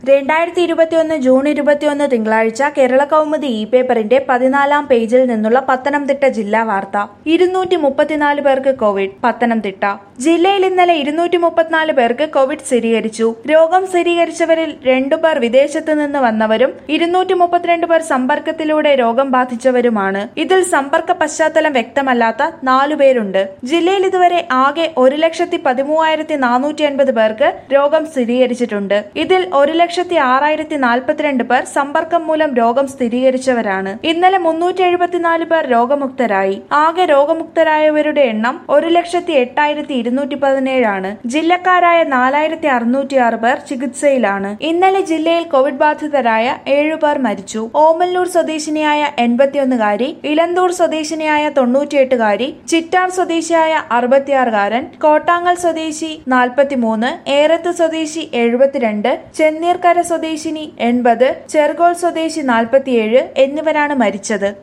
രണ്ടായിരത്തി ഇരുപത്തിയൊന്ന് ജൂൺ ഇരുപത്തിയൊന്ന് തിങ്കളാഴ്ച കേരള കൗമുദി ഇ പേപ്പറിന്റെ പതിനാലാം പേജിൽ നിന്നുള്ള പത്തനംതിട്ട ജില്ലാ വാർത്ത ഇരുന്നൂറ്റി മുപ്പത്തിനാല് പേർക്ക് കോവിഡ് പത്തനംതിട്ട ജില്ലയിൽ ഇന്നലെ ഇരുന്നൂറ്റി മുപ്പത്തിനാല് പേർക്ക് കോവിഡ് സ്ഥിരീകരിച്ചു രോഗം സ്ഥിരീകരിച്ചവരിൽ രണ്ടുപേർ വിദേശത്ത് നിന്ന് വന്നവരും ഇരുന്നൂറ്റി മുപ്പത്തിരണ്ട് പേർ സമ്പർക്കത്തിലൂടെ രോഗം ബാധിച്ചവരുമാണ് ഇതിൽ സമ്പർക്ക പശ്ചാത്തലം വ്യക്തമല്ലാത്ത നാലുപേരുണ്ട് ജില്ലയിൽ ഇതുവരെ ആകെ ഒരു ലക്ഷത്തി പതിമൂവായിരത്തി നാനൂറ്റി അൻപത് പേർക്ക് രോഗം സ്ഥിരീകരിച്ചിട്ടുണ്ട് ഇതിൽ ഒരു ലക്ഷത്തി ആറായിരത്തി നാൽപ്പത്തിരണ്ട് പേർ സമ്പർക്കം മൂലം രോഗം സ്ഥിരീകരിച്ചവരാണ് ഇന്നലെ മുന്നൂറ്റി എഴുപത്തിനാല് പേർ രോഗമുക്തരായി ആകെ രോഗമുക്തരായവരുടെ എണ്ണം ഒരു ലക്ഷത്തി എട്ടായിരത്തി ഇരുന്നൂറ്റി പതിനേഴാണ് ജില്ലക്കാരായ നാലായിരത്തി അറുന്നൂറ്റി ആറ് പേർ ചികിത്സയിലാണ് ഇന്നലെ ജില്ലയിൽ കോവിഡ് ബാധിതരായ ഏഴുപേർ മരിച്ചു ഓമല്ലൂർ സ്വദേശിനിയായ എൺപത്തിയൊന്നുകാരി ഇലന്തൂർ സ്വദേശിനിയായ തൊണ്ണൂറ്റിയെട്ടുകാരി ചിറ്റാർ സ്വദേശിയായ അറുപത്തിയാറുകാരൻ കോട്ടാങ്ങൽ സ്വദേശി നാൽപ്പത്തിമൂന്ന് ഏറത്ത് സ്വദേശി എഴുപത്തിരണ്ട് ചെന്നീർക്കര സ്വദേശിനി എൺപത് ചെറുകോൾ സ്വദേശി നാൽപ്പത്തിയേഴ് എന്നിവരാണ് മരിച്ചത്